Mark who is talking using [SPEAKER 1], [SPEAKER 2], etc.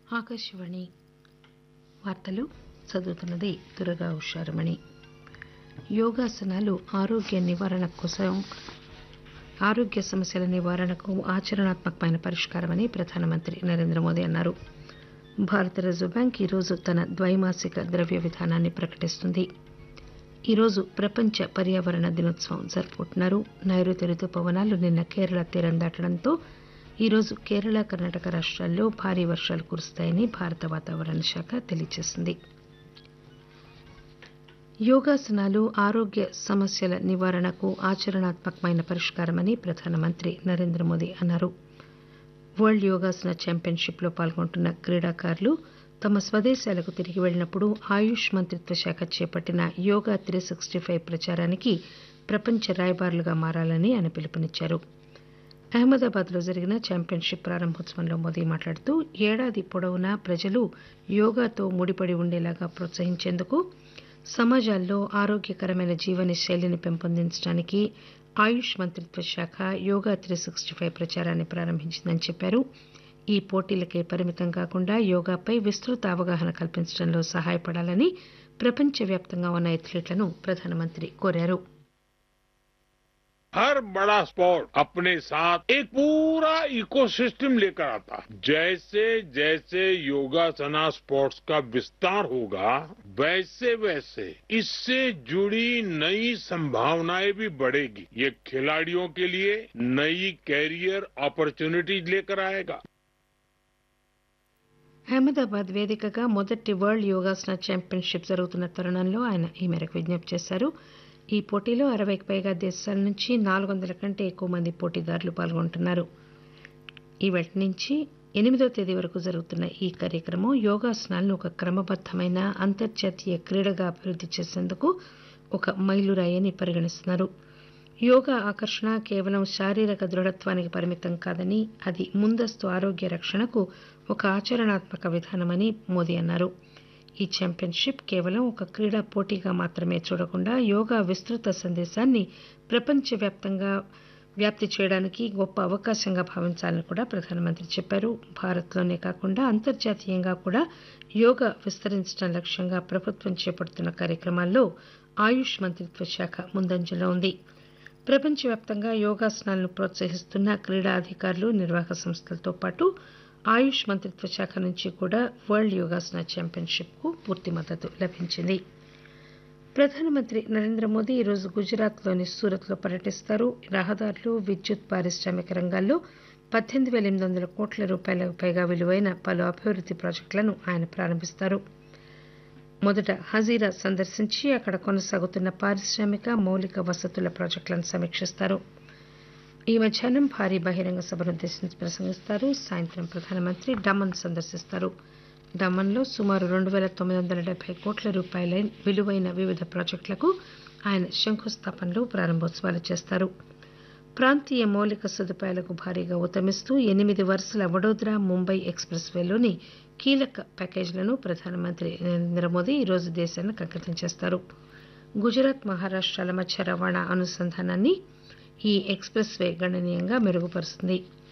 [SPEAKER 1] ఆకాశవాణి వార్తలు చదువుతున్నది దుర్గా ఉషారమణి యోగాసనాలు ఆరోగ్య నివారణ కోసం ఆరోగ్య సమస్యల నివారణకు ఆచరణాత్మకమైన పరిష్కారమని ప్రధానమంత్రి నరేంద్ర మోదీ అన్నారు భారత రిజర్వు బ్యాంక్ ఈరోజు తన ద్వైమాసిక ద్రవ్య విధానాన్ని ప్రకటిస్తుంది ఈరోజు ప్రపంచ పర్యావరణ దినోత్సవం జరుపుకుంటున్నారు నైరుతి రుతుపవనాలు నిన్న కేరళ తీరం దాటడంతో ఈరోజు కేరళ కర్ణాటక రాష్ట్రాల్లో భారీ వర్షాలు కురుస్తాయని భారత వాతావరణ శాఖ తెలియజేసింది యోగాసనాలు ఆరోగ్య సమస్యల నివారణకు ఆచరణాత్మకమైన పరిష్కారమని ప్రధానమంత్రి నరేంద్ర మోదీ అన్నారు వరల్డ్ యోగాసన ఛాంపియన్షిప్ లో పాల్గొంటున్న క్రీడాకారులు తమ స్వదేశాలకు తిరిగి వెళ్లినప్పుడు ఆయుష్ మంత్రిత్వ శాఖ చేపట్టిన యోగా త్రీ సిక్స్టీ ఫైవ్ ప్రచారానికి ప్రపంచ రాయబారులుగా మారాలని ఆయన పిలుపునిచ్చారు అహ్మదాబాద్ లో జరిగిన ఛాంపియన్షిప్ ప్రారంభోత్సవంలో మోదీ మాట్లాడుతూ ఏడాది పొడవునా ప్రజలు యోగాతో ముడిపడి ఉండేలాగా ప్రోత్సహించేందుకు సమాజాల్లో ఆరోగ్యకరమైన జీవన శైలిని పెంపొందించడానికి ఆయుష్ మంత్రిత్వ శాఖ యోగా త్రీ సిక్స్టీ ఫైవ్ ప్రచారాన్ని ప్రారంభించిందని చెప్పారు ఈ పోటీలకే పరిమితం కాకుండా యోగాపై విస్తృత అవగాహన కల్పించడంలో సహాయపడాలని ప్రపంచవ్యాప్తంగా ఉన్న ఎథ్లీట్లను ప్రధానమంత్రి కోరారు
[SPEAKER 2] हर बड़ा स्पोर्ट अपने साथ एक पूरा इकोसिस्टम लेकर आता है जैसे जैसे योगासना स्पोर्ट्स का विस्तार होगा वैसे वैसे इससे जुड़ी नई संभावनाएं भी बढ़ेगी ये खिलाड़ियों के लिए नई कैरियर अपॉर्चुनिटीज लेकर आएगा
[SPEAKER 1] అహ్మదాబాద్ వేదికగా మొదటి వరల్డ్ యోగాసన ఛాంపియన్షిప్ జరుగుతున్న తరుణంలో ఆయన ఈ మేరకు విజ్ఞప్తి చేశారు ఈ పోటీలో అరవైకి పైగా దేశాల నుంచి నాలుగు వందల కంటే ఎక్కువ మంది పోటీదారులు పాల్గొంటున్నారు ఈవేళ నుంచి ఎనిమిదో తేదీ వరకు జరుగుతున్న ఈ కార్యక్రమం యోగాసనాలను ఒక క్రమబద్దమైన అంతర్జాతీయ క్రీడగా అభివృద్ది చేసేందుకు ఒక మైలురాయి అని పరిగణిస్తున్నారు యోగా ఆకర్షణ కేవలం శారీరక దృఢత్వానికి పరిమితం కాదని అది ముందస్తు ఆరోగ్య రక్షణకు ఒక ఆచరణాత్మక విధానమని మోదీ అన్నారు ఈ ఛాంపియన్షిప్ కేవలం ఒక క్రీడా పోటీగా మాత్రమే చూడకుండా యోగా విస్తృత సందేశాన్ని ప్రపంచవ్యాప్తంగా వ్యాప్తి చేయడానికి గొప్ప అవకాశంగా భావించాలని కూడా ప్రధానమంత్రి చెప్పారు భారత్లోనే కాకుండా అంతర్జాతీయంగా కూడా యోగా విస్తరించడం లక్ష్యంగా ప్రభుత్వం చేపడుతున్న కార్యక్రమాల్లో ఆయుష్ మంత్రిత్వ శాఖ ముందంజలో ఉంది ప్రపంచవ్యాప్తంగా యోగాసనాలను ప్రోత్సహిస్తున్న క్రీడా అధికారులు నిర్వాహక సంస్థలతో పాటు ఆయుష్ మంత్రిత్వ శాఖ నుంచి కూడా వరల్డ్ యోగాసన ఛాంపియన్షిప్ కు పూర్తి మద్దతు లభించింది ప్రధానమంత్రి నరేంద్ర మోదీ ఈరోజు గుజరాత్ లోని సూరత్ లో పర్యటిస్తారు రహదారులు విద్యుత్ పారిశ్రామిక రంగాల్లో పద్దెనిమిది పేల ఎనిమిది వందల కోట్ల రూపాయలకు పైగా విలువైన పలు అభివృద్ది ప్రాజెక్టులను ఆయన ప్రారంభిస్తారు మొదట హజీరా సందర్శించి అక్కడ కొనసాగుతున్న పారిశ్రామిక మౌలిక వసతుల ప్రాజెక్టులను సమీక్షిస్తారు ఈ మధ్యాహ్నం భారీ బహిరంగ సభను ఉద్దేశించి ప్రసంగిస్తారు సాయంత్రం ప్రధానమంత్రి డమన్ సందర్శిస్తారు డమన్లో సుమారు రెండు పేల తొమ్మిది వందల డెబ్బై కోట్ల రూపాయల విలువైన వివిధ ప్రాజెక్టులకు ఆయన శంకుస్థాపనలు ప్రారంభోత్సవాలు చేస్తారు ప్రాంతీయ మౌలిక సదుపాయాలకు భారీగా ఊతమిస్తూ ఎనిమిది వరుసల వడోదరా ముంబై ఎక్స్ప్రెస్ వేలోని కీలక ప్యాకేజీలను ప్రధానమంత్రి నరేంద్ర మోదీ ఈరోజు దేశానికి అంకితం చేస్తారు గుజరాత్ మహారాష్ట్రాల మధ్య రవాణా అనుసంధానాన్ని ఈ ఎక్స్ప్రెస్ వే గణనీయంగా మెరుగుపరుస్తుంది